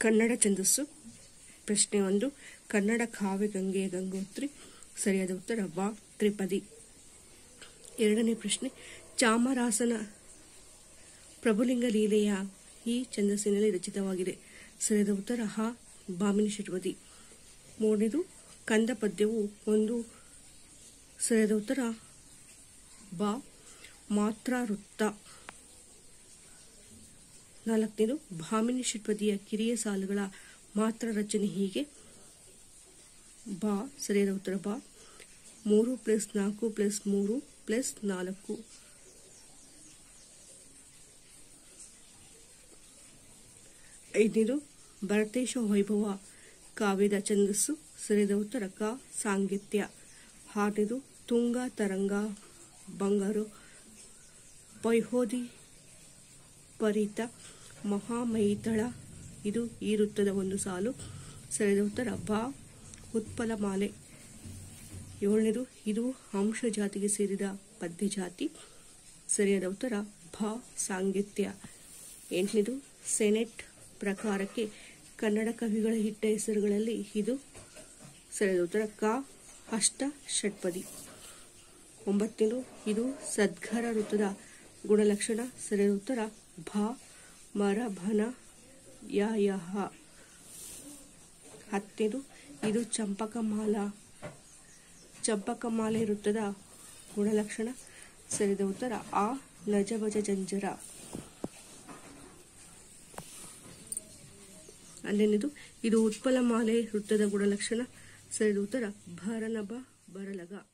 ಕನ್ನಡ ಛಂದಸ್ಸು ಪ್ರಶ್ನೆ ಒಂದು ಕನ್ನಡ ಕಾವ್ಯ ಗಂಗೆಯ ಗಂಗೋತ್ರಿ ಸರಿಯಾದ ಉತ್ತರ ವ ತ್ರಿಪದಿ ಎರಡನೇ ಪ್ರಶ್ನೆ ಚಾಮರಾಸನ ಪ್ರಭುಲಿಂಗ ಲೀಲೆಯ ಈ ಛಂದಸ್ಸಿನಲ್ಲಿ ರಚಿತವಾಗಿದೆ ಸರಿಯಾದ ಉತ್ತರ ಹ ಭಾಮಿನಿ ಷಟ್ಪದಿ ಮೂರನೇದು ಕಂದ ಪದ್ಯವು ಒಂದು ಸರಿಯಾದ ಉತ್ತರ ಬ ಮಾತ್ರ ವೃತ್ತ ನಾಲ್ಕನೇದು ಭಾಮಿನಿ ಷಟ್ಪದಿಯ ಕಿರಿಯ ಸಾಲುಗಳ ಮಾತ್ರ ರಚನೆ ಹೀಗೆ ಬಾ ಸರಿಯಾದ ಉತ್ತರ ಬಾ ಮೂರು ಪ್ಲಸ್ ನಾಲ್ಕು ಪ್ಲಸ್ ಮೂರು ಪ್ಲಸ್ ನಾಲ್ಕು ಐದನೇದು ಭರತೇಶ ವೈಭವ ಕಾವ್ಯದ ಛಂದಸ್ಸು ಸರಿಯಾದ ಉತ್ತರ ಕ ಸಾಂಗಿತ್ಯ ಆರನೇದು ತುಂಗ ತರಂಗ ಬಂಗಾರು ಪೈಹೋದಿ ಪರಿತ ಮಹಾಮೈತಳ ಇದು ಈ ವೃತ್ತದ ಒಂದು ಸಾಲು ಸರಿಯಾದ ಉತ್ತರ ಬ ಉತ್ಪಲ ಮಾಲೆ ಏಳನೇದು ಇದು ಅಂಶ ಜಾತಿಗೆ ಸೇರಿದ ಪದ್ಯ ಜಾತಿ ಸರಿಯಾದ ಉತ್ತರ ಭ ಸಾಂಗಿತ್ಯ ಎಂಟನೇದು ಸೆನೆಟ್ ಪ್ರಕಾರಕ್ಕೆ ಕನ್ನಡ ಕವಿಗಳ ಹಿಟ್ಟ ಹೆಸರುಗಳಲ್ಲಿ ಇದು ಸರಿಯಾದ ಉತ್ತರ ಕ ಅಷ್ಟ ಷಟ್ಪದಿ ಒಂಬತ್ತನೇದು ಇದು ಸದ್ಗರ ವೃತ್ತದ ಗುಣಲಕ್ಷಣ ಸರಿಯಾದ ಉತ್ತರ ಭ ಮರ ಭನ ಯ ಯಹ ಹತ್ತನೇದು ಇದು ಚಂಪಕಮಾಲ ಚಂಪಕಮಾಲೆ ವೃತ್ತದ ಗುಣಲಕ್ಷಣ ಸರಿಯಾದ ಉತ್ತರ ಆ ನಜಬಜ ಜಂಜರ ಹನ್ನೆರಡನೇದು ಇದು ಉತ್ಪಲಮಾಲೆ ವೃತ್ತದ ಗುಣಲಕ್ಷಣ ಸರಿಯಾದ ಉತ್ತರ ಭರನಭ ಬರಲಗ